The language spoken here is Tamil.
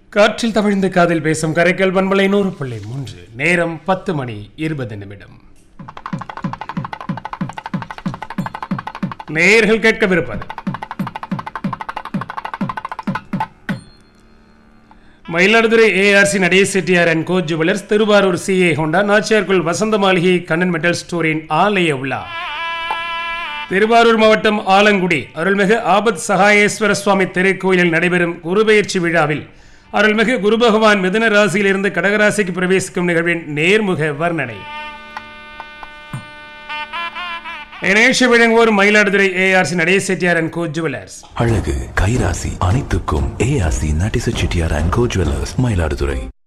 காற்றில் தவிழ்ந்து காதில் பேசும் கரைக்கல் பண்பலை நூறு புள்ளி மூன்று நேரம் பத்து மணி இருபது நிமிடம் நேயர்கள் கேட்கவிருப்பது Mayiladuthurai A R C Natesh Chettiar and Co jewellers Thiruvarur CA Honda Nachiyarkoil Vasantha Maligai Kannan metal ஸ்டோரின் ஆலய உலா திருவாரூர் மாவட்டம் ஆலங்குடி அருள்மிகு ஆபத் சகாயேஸ்வர சுவாமி திருக்கோயிலில் நடைபெறும் குருபெயர்ச்சி விழாவில் அருள்மிகு குரு பகவான் மிதுன ராசியிலிருந்து கடகராசிக்கு பிரவேசிக்கும் நிகழ்வின் நேர்முக வர்ணனை இணையஷ வழங்குவோர் Mayiladuthurai A R C Natesh Chettiar and Co jewellers அழகு கைராசி அனைத்துக்கும் ஏஆசி நட்டிச Chettiar and Co jewellers Mayiladuthurai